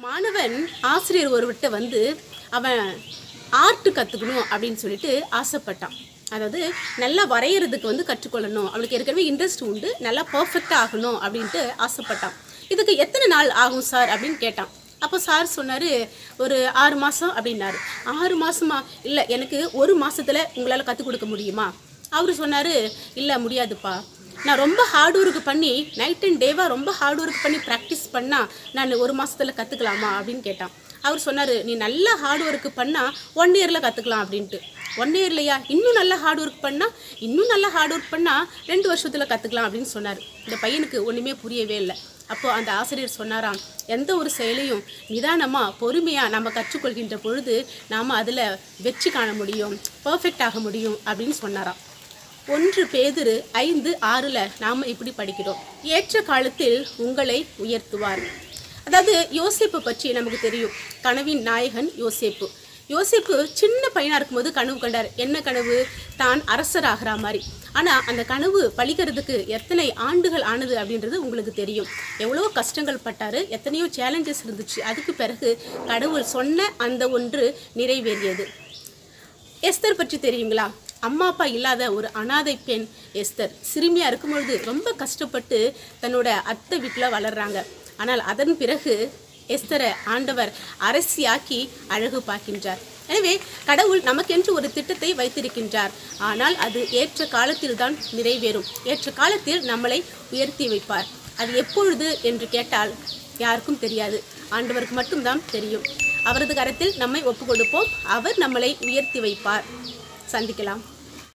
மாணவன் ஆசிரியர் ஒருவர்கிட்ட வந்து அவன் ஆர்ட் கற்றுக்கணும் அப்படின்னு சொல்லிட்டு ஆசைப்பட்டான் அதாவது நல்லா வரைகிறதுக்கு வந்து கற்றுக்கொள்ளணும் அவளுக்கு ஏற்கனவே இன்ட்ரெஸ்ட் உண்டு நல்லா பர்ஃபெக்டாக ஆகணும் அப்படின்ட்டு ஆசைப்பட்டான் இதுக்கு எத்தனை நாள் ஆகும் சார் அப்படின்னு கேட்டான் அப்போ சார் சொன்னார் ஒரு ஆறு மாதம் அப்படின்னாரு ஆறு மாதமா இல்லை எனக்கு ஒரு மாதத்தில் உங்களால் கற்றுக் கொடுக்க முடியுமா அவர் சொன்னார் இல்லை முடியாதுப்பா நான் ரொம்ப ஹார்ட் ஒர்க் பண்ணி நைட் அண்ட் டேவாக ரொம்ப ஹார்ட் ஒர்க் பண்ணி ப்ராக்டிஸ் பண்ணால் நான் ஒரு மாதத்தில் கற்றுக்கலாமா அப்படின்னு கேட்டான் அவர் சொன்னார் நீ நல்லா ஹார்ட் ஒர்க் பண்ணால் ஒன் இயரில் கற்றுக்கலாம் அப்படின்ட்டு ஒன் இயர்லையா இன்னும் நல்லா ஹார்ட் ஒர்க் பண்ணால் இன்னும் நல்லா ஹார்ட் ஒர்க் பண்ணால் ரெண்டு வருஷத்தில் கற்றுக்கலாம் அப்படின்னு சொன்னார் இந்த பையனுக்கு ஒன்றுமே புரியவே இல்லை அப்போது அந்த ஆசிரியர் சொன்னாராம் எந்த ஒரு செயலையும் நிதானமாக பொறுமையாக நம்ம கற்றுக்கொள்கின்ற பொழுது நாம் அதில் வெற்றி காண முடியும் பர்ஃபெக்ட் ஆக முடியும் அப்படின்னு சொன்னாராம் ஒன்று பேதுரு ஐந்து ஆறில் நாம் இப்படி படிக்கிறோம் ஏற்ற காலத்தில் உங்களை உயர்த்துவார் அதாவது யோசேப்பு பற்றி நமக்கு தெரியும் கனவின் நாயகன் யோசேப்பு யோசேப்பு சின்ன பையனாக இருக்கும்போது கனவு கண்டார் என்ன கனவு தான் அரசர் ஆகிற மாதிரி ஆனால் அந்த கனவு பழிக்கிறதுக்கு எத்தனை ஆண்டுகள் ஆனது அப்படின்றது உங்களுக்கு தெரியும் எவ்வளோ கஷ்டங்கள் பட்டார் எத்தனையோ சேலஞ்சஸ் இருந்துச்சு அதுக்கு பிறகு கடவுள் சொன்ன அந்த ஒன்று நிறைவேறியது எஸ்தர் பற்றி தெரியுங்களா அம்மா அப்பா இல்லாத ஒரு அனாதை பெண் எஸ்தர் சிறுமியாக இருக்கும்பொழுது ரொம்ப கஷ்டப்பட்டு தன்னோட அத்தை வீட்டில் வளர்றாங்க ஆனால் அதன் பிறகு எஸ்தரை ஆண்டவர் அரசியாக்கி அழகு பார்க்கின்றார் எனவே கடவுள் நமக்கென்று ஒரு திட்டத்தை வைத்திருக்கின்றார் ஆனால் அது ஏற்ற காலத்தில் தான் நிறைவேறும் ஏற்ற காலத்தில் நம்மளை உயர்த்தி வைப்பார் அது எப்பொழுது என்று கேட்டால் யாருக்கும் தெரியாது ஆண்டவருக்கு மட்டும்தான் தெரியும் அவரது கரத்தில் நம்மை ஒப்பு கொடுப்போம் அவர் நம்மளை உயர்த்தி வைப்பார் சந்திக்கலாம்